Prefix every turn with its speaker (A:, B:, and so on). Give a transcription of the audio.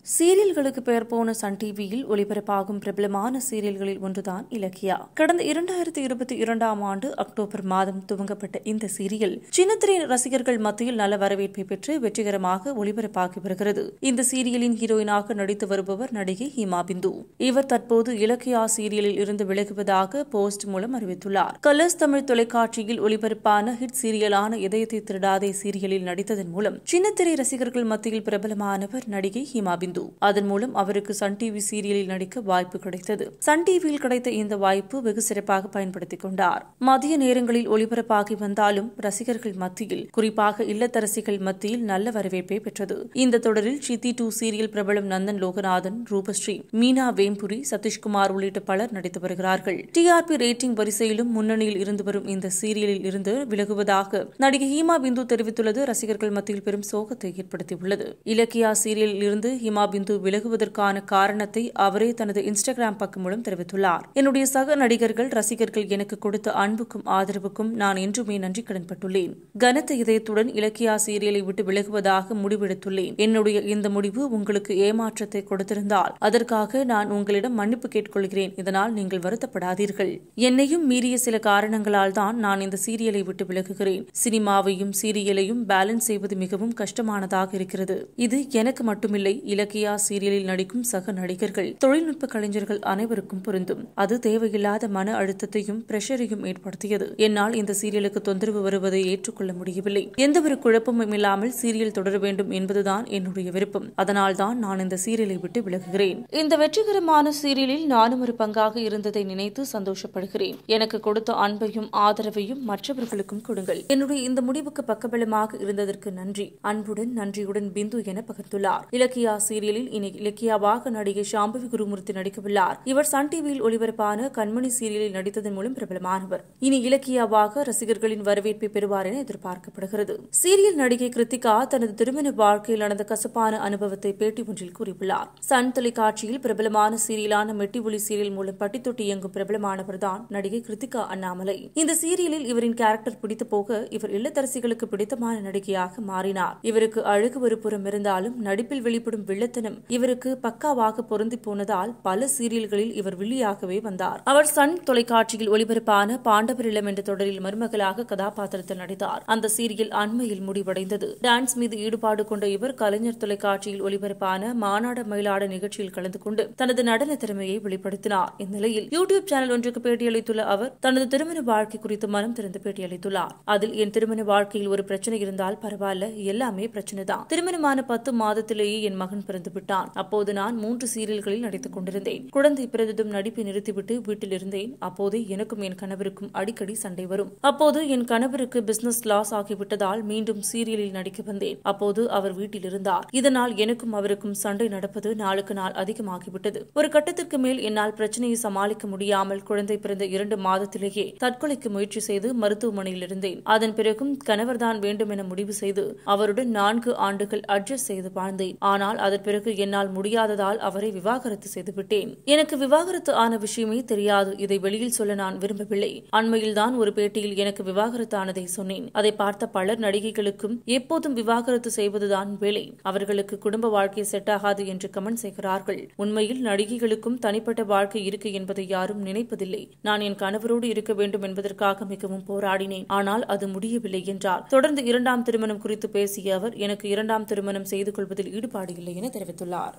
A: சீரியல்களுக்கு பெயர் போன சன் டிவியில் ஒளிபரப்பாகும் பிரபலமான சீரியல்களில் ஒன்றுதான் இலக்கியா கடந்த இரண்டாயிரத்தி இருபத்தி இரண்டாம் ஆண்டு அக்டோபர் மாதம் துவங்கப்பட்ட இந்த சீரியல் சின்னத்திரை ரசிகர்கள் மத்தியில் நல்ல வரவேற்பை பெற்று வெற்றிகரமாக ஒளிபரப்பாகி வருகிறது இந்த சீரியலின் ஹீரோயினாக நடித்து வருபவர் நடிகை ஹீமா பிந்து இவர் தற்போது இலக்கியா சீரியலில் இருந்து விலகுவதாக போஸ்ட் மூலம் அறிவித்துள்ளார் கலர்ஸ் தமிழ் தொலைக்காட்சியில் ஒளிபரப்பான ஹிட் சீரியலான இதயத்தை திருடாதே சீரியலில் நடித்ததன் மூலம் சின்னத்திரை ரசிகர்கள் மத்தியில் பிரபலமானவர் நடிகை ஹீமா பிந்து அதன் மூலம் அவருக்கு சன் டிவி சீரியலில் நடிக்க வாய்ப்பு கிடைத்தது சன் டிவியில் கிடைத்த இந்த வாய்ப்பு வெகு சிறப்பாக பயன்படுத்திக் கொண்டார் மதிய நேரங்களில் ஒளிபரப்பாகி வந்தாலும் ரசிகர்கள் மத்தியில் குறிப்பாக இல்லத்தரசிகள் மத்தியில் நல்ல வரவேற்பை பெற்றது இந்த தொடரில் சித்தி டூ சீரியல் பிரபலம் நந்தன் லோகநாதன் ரூபஸ்ரீ மீனா வேம்புரி சதீஷ்குமார் உள்ளிட்ட பலர் நடித்து வருகிறார்கள் டிஆர்பி ரேட்டிங் வரிசையிலும் முன்னணியில் இருந்து வரும் இந்த சீரியலில் இருந்து விலகுவதாக நடிகை ஹீமா பிந்து தெரிவித்துள்ளது ரசிகர்கள் மத்தியில் பெரும் சோகத்தை ஏற்படுத்தியுள்ளது இலக்கியா சீரியலில் இருந்து ஹீமா பிந்து விலகுவதற்கான காரணத்தை அவரே தனது இன்ஸ்டாகிராம் பக்கம் மூலம் தெரிவித்துள்ளார் என்னுடைய சக நடிகர்கள் ரசிகர்கள் எனக்கு கொடுத்த அன்புக்கும் ஆதரவுக்கும் நான் என்றுமே நன்றி கடன்பட்டுள்ளேன் கனத்த இதயத்துடன் இலக்கியா சீரியலை விட்டு விலகுவதாக முடிவெடுத்துள்ளேன் என்னுடைய இந்த முடிவு உங்களுக்கு ஏமாற்றத்தை கொடுத்திருந்தால் அதற்காக நான் உங்களிடம் மன்னிப்பு கேட்டுக்கொள்கிறேன் இதனால் நீங்கள் வருத்தப்படாதீர்கள் என்னையும் மீறிய சில காரணங்களால் தான் நான் இந்த சீரியலை விட்டு விலகுகிறேன் சினிமாவையும் சீரியலையும் பேலன்ஸ் செய்வது மிகவும் கஷ்டமானதாக இருக்கிறது இது எனக்கு மட்டுமில்லை இலக்கியா சீரியலில் நடிக்கும் சக நடிகர்கள் தொழில்நுட்ப கலைஞர்கள் அனைவருக்கும் பொருந்தும் அது தேவையில்லாத மன அழுத்தத்தையும் பிரஷரையும் ஏற்படுத்தியது என்னால் இந்த சீரியலுக்கு தொந்தரவு வருவதை ஏற்றுக்கொள்ள முடியவில்லை எந்தவொரு குழப்பமும் இல்லாமல் சீரியல் தொடர வேண்டும் என்பதுதான் என்னுடைய விருப்பம் அதனால்தான் நான் இந்த சீரியலை விட்டு விலகுகிறேன் இந்த வெற்றிகரமான சீரியலில் நானும் ஒரு பங்காக இருந்ததை நினைத்து சந்தோஷப்படுகிறேன் எனக்கு கொடுத்த அன்பையும் ஆதரவையும் மற்றவர்களுக்கும் கொடுங்கள் என்னுடைய இந்த முடிவுக்கு பக்கபலமாக இருந்ததற்கு நன்றி அன்புடன் நன்றியுடன் பிந்து என பகிர்ந்துள்ளார் இலக்கியா சீரியலில் இனி இலக்கியாவாக நடிகை சாம்பவி குருமூர்த்தி நடிக்கவுள்ளார் இவர் சன் டிவியில் ஒளிபரப்பான கண்மணி சீரியலில் நடித்ததன் மூலம் பிரபலமானவர் இனி இலக்கியாவாக ரசிகர்களின் வரவேற்பை பெறுவார் என எதிர்பார்க்கப்படுகிறது சீரியல் நடிகை கிருத்திகா தனது திருமண வாழ்க்கையில் நடந்த கசப்பான அனுபவத்தை பேட்டி ஒன்றில் கூறியுள்ளார் சன் தொலைக்காட்சியில் பிரபலமான சீரியலான மெட்டி ஒளி சீரியல் மூலம் பட்டித்தொட்டி இயங்கும் பிரபலமானவர்தான் நடிகை கிருத்திகா அண்ணாமலை இந்த சீரியலில் இவரின் கேரக்டர் பிடித்து போக இவர் இல்லத்தரசிகளுக்கு பிடித்தமான நடிகையாக மாறினார் இவருக்கு அழகு ஒரு புறம் இருந்தாலும் நடிப்பில் வெளிப்படும் வில்லத்தனம் இவருக்கு பக்காவாக பொருந்தி போனதால் பல சீரியல்களில் இவர் வில்லியாகவே வந்தார் அவர் சன் தொலைக்காட்சியில் ஒளிபரப்பான பாண்டவர் இல்லம் என்ற தொடரில் மருமகளாக கதாபாத்திரத்தில் நடித்தார் அந்த சீரியல் அண்மையில் முடிவடைந்தது டான்ஸ் மீது ஈடுபாடு கொண்ட இவர் கலைஞர் தொலைக்காட்சியில் ஒளிபரப்பான மாநாட மயிலாட நிகழ்ச்சியில் கலந்து கொண்டு தனது நடன திறமையை வெளிப்படுத்தினார் இந்நிலையில் யூடியூப் சேனல் ஒன்றுக்கு பேட்டியளித்துள்ள அவர் தனது திருமண வாழ்க்கை குறித்து மனம் திறந்து பேட்டியளித்துள்ளார் அதில் என் திருமண வாழ்க்கையில் ஒரு பிரச்சனை இருந்தால் பரவாயில்ல எல்லாமே பிரச்சனை தான் திருமணமான பத்து மாதத்திலேயே என் மகன் பிறந்து விட்டான் அப்போது நான் மூன்று சீரியல்களில் நடித்துக் கொண்டிருந்தேன் குழந்தை பிறந்ததும் நடிப்பை நிறுத்திவிட்டு வீட்டில் இருந்தேன் அப்போது எனக்கும் என் கணவருக்கும் அடிக்கடி சண்டை வரும் அப்போது என் கணவருக்கு பிசினஸ் லாஸ் ஆகிவிட்டதால் மீண்டும் சீரியலில் நடிக்க வந்தேன் அப்போது அவர் வீட்டில் இருந்தார் இதனால் எனக்கும் அவருக்கும் சண்டை நடப்பது நாளுக்கு நாள் அதிகமாகிவிட்டது ஒரு கட்டத்திற்கு மேல் என்னால் பிரச்சனையை சமாளிக்க முடியாமல் குழந்தை பிறந்த இரண்டு மாதத்திலேயே தற்கொலைக்கு முயற்சி செய்து மருத்துவமனையில் இருந்தேன் அதன் பிறகும் கணவர்தான் வேண்டும் என முடிவு செய்து அவருடன் நான்கு ஆண்டுகள் அட்ஜஸ்ட் செய்து வாழ்ந்தேன் ஆனால் அதன் பிறகு என்னால் முடியாததால் அவரை விவாகரத்து செய்துவிட்டேன் எனக்கு விவாகரத்து ஆன விஷயமே தெரியாது இதை வெளியில் சொல்ல நான் விரும்பவில்லை அண்மையில்தான் ஒரு பேட்டியில் எனக்கு விவாகரத்து ஆனதை சொன்னேன் அதை பார்த்த பலர் நடிகைகளுக்கும் எப்போதும் விவாகரத்து செய்வதுதான் வேலை அவர்களுக்கு குடும்ப வாழ்க்கை செட் ஆகாது என்று கமெண்ட் செய்கிறார்கள் உண்மையில் நடிகைகளுக்கும் தனிப்பட்ட வாழ்க்கை இருக்கு என்பதை யாரும் நினைப்பதில்லை நான் என் கணவரோடு இருக்க வேண்டும் என்பதற்காக மிகவும் போராடினேன் ஆனால் அது முடியவில்லை என்றார் தொடர்ந்து இரண்டாம் திருமணம் குறித்து பேசிய அவர் எனக்கு இரண்டாம் திருமணம் செய்து கொள்வதில் ஈடுபாடு இல்லை என தெரிவித்துள்ளார்